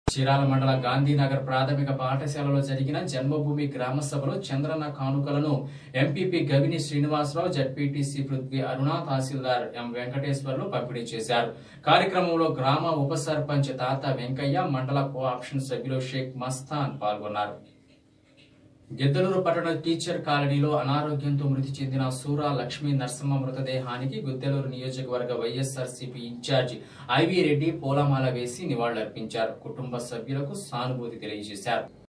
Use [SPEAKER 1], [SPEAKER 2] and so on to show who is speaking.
[SPEAKER 1] చీరాల మండల గాంధీనగర్ ప్రాథమిక పాఠశాలలో జరిగిన జన్మభూమి గ్రామ సభలో చంద్రన్న కానుకలను MPP Gavini Srinivasa Rao ZPTC Prithvi Aruna tahsildar M Venkateswarlu పంపిణీ చేశారు కార్యక్రమంలో గ్రామ ఉప సర్పంచ్ తాత వెంకయ్య మండల కో ఆప్షన్ సభ్యులు షేక్ మస్తాన్ పాల్గొన్నారు గిద్దలూరు పట్టణ టీచర్ కాలనీలో అనారోగ్యంతో మృతి చెందిన సూరా లక్ష్మీ నరసింహ మృతదేహానికి గుద్దెలూరు నియోజకవర్గ వైఎస్ఆర్సీపీ ఇన్ఛార్జి ఐవి రెడ్డి పూలమాల వేసి నివాళులర్పించారు కుటుంబ సభ్యులకు సానుభూతి తెలియజేశారు